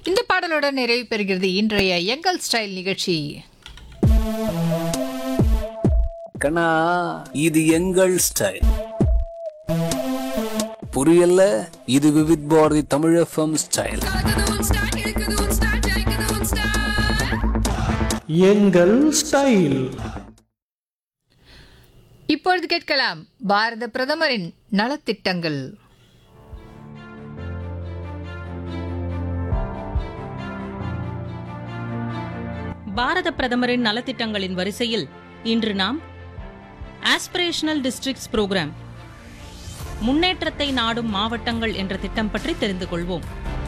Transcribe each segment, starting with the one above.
இந்த பாடலுடன் நிறைவு பெறுகிறது இன்றைய எங்கள் ஸ்டைல் நிகழ்ச்சி கண்ணா இது எங்கள் ஸ்டைல் புரியல இது விவித் பாரதி தமிழ் எஃப்எம் ஸ்டைல் எங்கள் ஸ்டைல் இப்பொழுது கேட்கலாம் பாரத பிரதமரின் நலத்திட்டங்கள் பாரத பிரதமரின் நலத்திட்டங்களின் வரிசையில் இன்று நாம் ஆஸ்பிரேஷனல் டிஸ்ட்ரிக்ட்ஸ் புரோகிராம் முன்னேற்றத்தை நாடும் மாவட்டங்கள் என்ற திட்டம் பற்றி தெரிந்து கொள்வோம்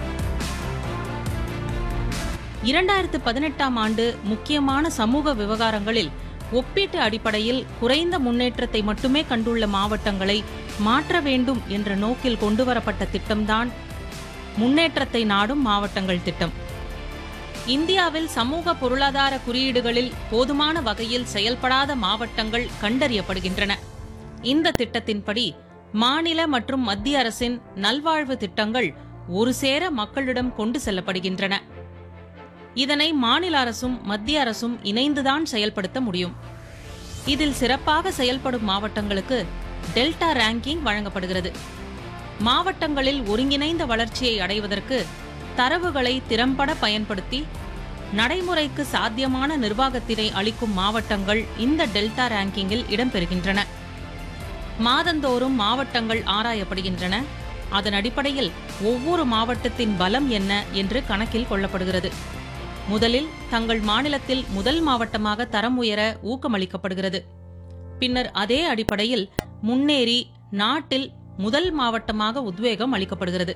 இரண்டாயிரத்து பதினெட்டாம் ஆண்டு முக்கியமான சமூக விவகாரங்களில் ஒப்பீட்டு அடிப்படையில் குறைந்த முன்னேற்றத்தை மட்டுமே கண்டுள்ள மாவட்டங்களை மாற்ற வேண்டும் என்ற நோக்கில் கொண்டுவரப்பட்ட திட்டம்தான் முன்னேற்றத்தை நாடும் மாவட்டங்கள் திட்டம் இந்தியாவில் சமூக பொருளாதார குறியீடுகளில் போதுமான வகையில் செயல்படாத மாவட்டங்கள் கண்டறியப்படுகின்றன இந்த திட்டத்தின்படி மாநில மற்றும் மத்திய அரசின் நல்வாழ்வு திட்டங்கள் ஒரு சேர மக்களிடம் கொண்டு செல்லப்படுகின்றன இதனை மாநில அரசும் மத்திய அரசும் இணைந்துதான் செயல்படுத்த முடியும் இதில் சிறப்பாக செயல்படும் மாவட்டங்களுக்கு டெல்டா ரேங்கிங் வழங்கப்படுகிறது மாவட்டங்களில் ஒருங்கிணைந்த வளர்ச்சியை அடைவதற்கு தரவுகளை திறம்பட பயன்படுத்தி நடைமுறைக்கு சாத்தியமான நிர்வாகத்தினை அளிக்கும் மாவட்டங்கள் இந்த டெல்டா ரேங்கிங்கில் இடம்பெறுகின்றன மாதந்தோறும் மாவட்டங்கள் ஆராயப்படுகின்றன அதன் அடிப்படையில் ஒவ்வொரு மாவட்டத்தின் பலம் என்ன என்று கணக்கில் கொள்ளப்படுகிறது முதலில் தங்கள் மாநிலத்தில் முதல் மாவட்டமாக தரம் உயர ஊக்கமளிக்கப்படுகிறது பின்னர் அதே அடிப்படையில் முன்னேறி நாட்டில் முதல் மாவட்டமாக உத்வேகம் அளிக்கப்படுகிறது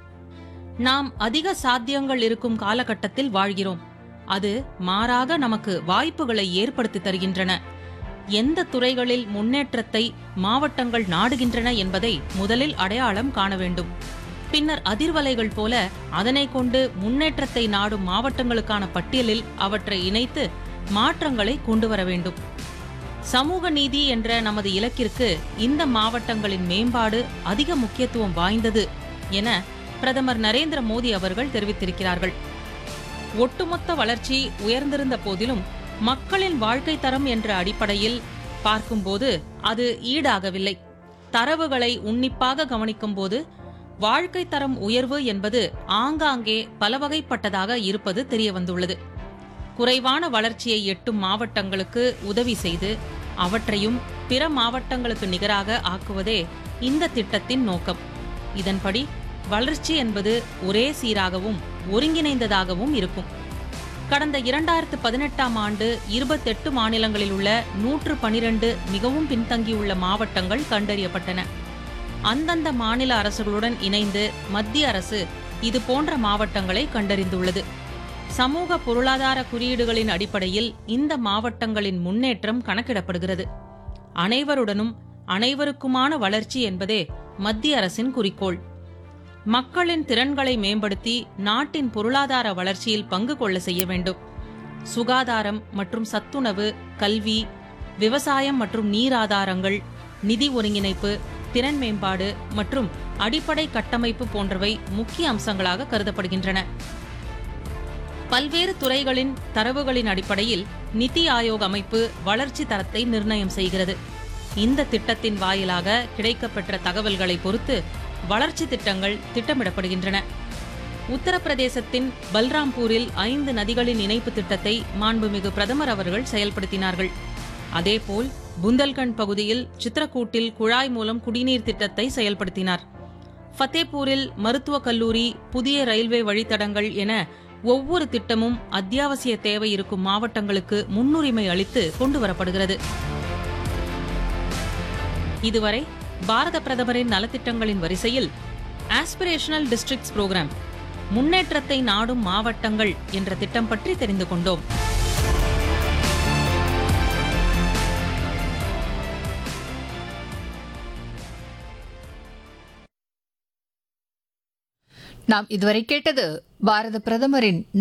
நாம் அதிக சாத்தியங்கள் இருக்கும் காலகட்டத்தில் வாழ்கிறோம் அது மாறாக நமக்கு வாய்ப்புகளை ஏற்படுத்தி தருகின்றன எந்த துறைகளில் முன்னேற்றத்தை மாவட்டங்கள் நாடுகின்றன என்பதை முதலில் அடையாளம் காண வேண்டும் பின்னர் அதிர்வலைகள் போல அதனை கொண்டு முன்னேற்றத்தை நாடும் மாவட்டங்களுக்கான பட்டியலில் அவற்றை இணைத்து மாற்றங்களை கொண்டு வர வேண்டும் சமூக நீதி என்ற நமது இலக்கிற்கு இந்த மாவட்டங்களின் மேம்பாடு அதிக முக்கியத்துவம் வாய்ந்தது என பிரதமர் நரேந்திர மோடி அவர்கள் தெரிவித்திருக்கிறார்கள் ஒட்டுமொத்த வளர்ச்சி உயர்ந்திருந்த போதிலும் மக்களின் வாழ்க்கை தரம் என்ற அடிப்படையில் பார்க்கும்போது அது ஈடாகவில்லை தரவுகளை உன்னிப்பாக கவனிக்கும்போது வாழ்க்கை தரம் உயர்வு என்பது ஆங்காங்கே பலவகைப்பட்டதாக இருப்பது தெரியவந்துள்ளது குறைவான வளர்ச்சியை எட்டும் மாவட்டங்களுக்கு உதவி செய்து அவற்றையும் பிற மாவட்டங்களுக்கு நிகராக ஆக்குவதே இந்த திட்டத்தின் நோக்கம் இதன்படி வளர்ச்சி என்பது ஒரே சீராகவும் ஒருங்கிணைந்ததாகவும் இருக்கும் கடந்த இரண்டாயிரத்து பதினெட்டாம் ஆண்டு இருபத்தெட்டு மாநிலங்களில் உள்ள நூற்று பனிரெண்டு மிகவும் பின்தங்கியுள்ள மாவட்டங்கள் கண்டறியப்பட்டன அந்தந்த மாநில அரசுகளுடன் இணைந்து மத்திய அரசு இது போன்ற மாவட்டங்களை கண்டறிந்துள்ளது சமூக பொருளாதார குறியீடுகளின் அடிப்படையில் இந்த மாவட்டங்களின் முன்னேற்றம் கணக்கிடப்படுகிறது அனைவருடனும் அனைவருக்குமான வளர்ச்சி என்பதே மத்திய அரசின் குறிக்கோள் மக்களின் திறன்களை மேம்படுத்தி நாட்டின் பொருளாதார வளர்ச்சியில் பங்கு கொள்ள செய்ய வேண்டும் சுகாதாரம் மற்றும் சத்துணவு கல்வி விவசாயம் மற்றும் நீர் ஆதாரங்கள் நிதி ஒருங்கிணைப்பு திறன் மேம்பாடு மற்றும் அடிப்படை கட்டமைப்பு போன்றவை முக்கிய அம்சங்களாக கருதப்படுகின்றன பல்வேறு துறைகளின் தரவுகளின் அடிப்படையில் நிதி ஆயோக் அமைப்பு வளர்ச்சி தரத்தை நிர்ணயம் செய்கிறது இந்த திட்டத்தின் வாயிலாக கிடைக்கப்பெற்ற தகவல்களை பொறுத்து வளர்ச்சி திட்டங்கள் திட்டமிடப்படுகின்றன உத்தரப்பிரதேசத்தின் பல்ராம்பூரில் ஐந்து நதிகளின் இணைப்பு திட்டத்தை மாண்புமிகு பிரதமர் அவர்கள் செயல்படுத்தினார்கள் அதேபோல் புந்தல்கண்ட் பகுதியில் சித்ரக்கூட்டில் குழாய் மூலம் குடிநீர் திட்டத்தை செயல்படுத்தினார் ஃபத்தேபூரில் மருத்துவக் கல்லூரி புதிய ரயில்வே வழித்தடங்கள் என ஒவ்வொரு திட்டமும் அத்தியாவசிய தேவை இருக்கும் மாவட்டங்களுக்கு முன்னுரிமை அளித்து கொண்டுவரப்படுகிறது இதுவரை பாரத பிரதமரின் நலத்திட்டங்களின் வரிசையில் ஆஸ்பிரேஷனல் டிஸ்ட்ரிக்ட்ஸ் புரோகிராம் முன்னேற்றத்தை நாடும் மாவட்டங்கள் என்ற திட்டம் பற்றி தெரிந்து கொண்டோம் நாம் இதுவரை கேட்டது பாரத பிரதமரின்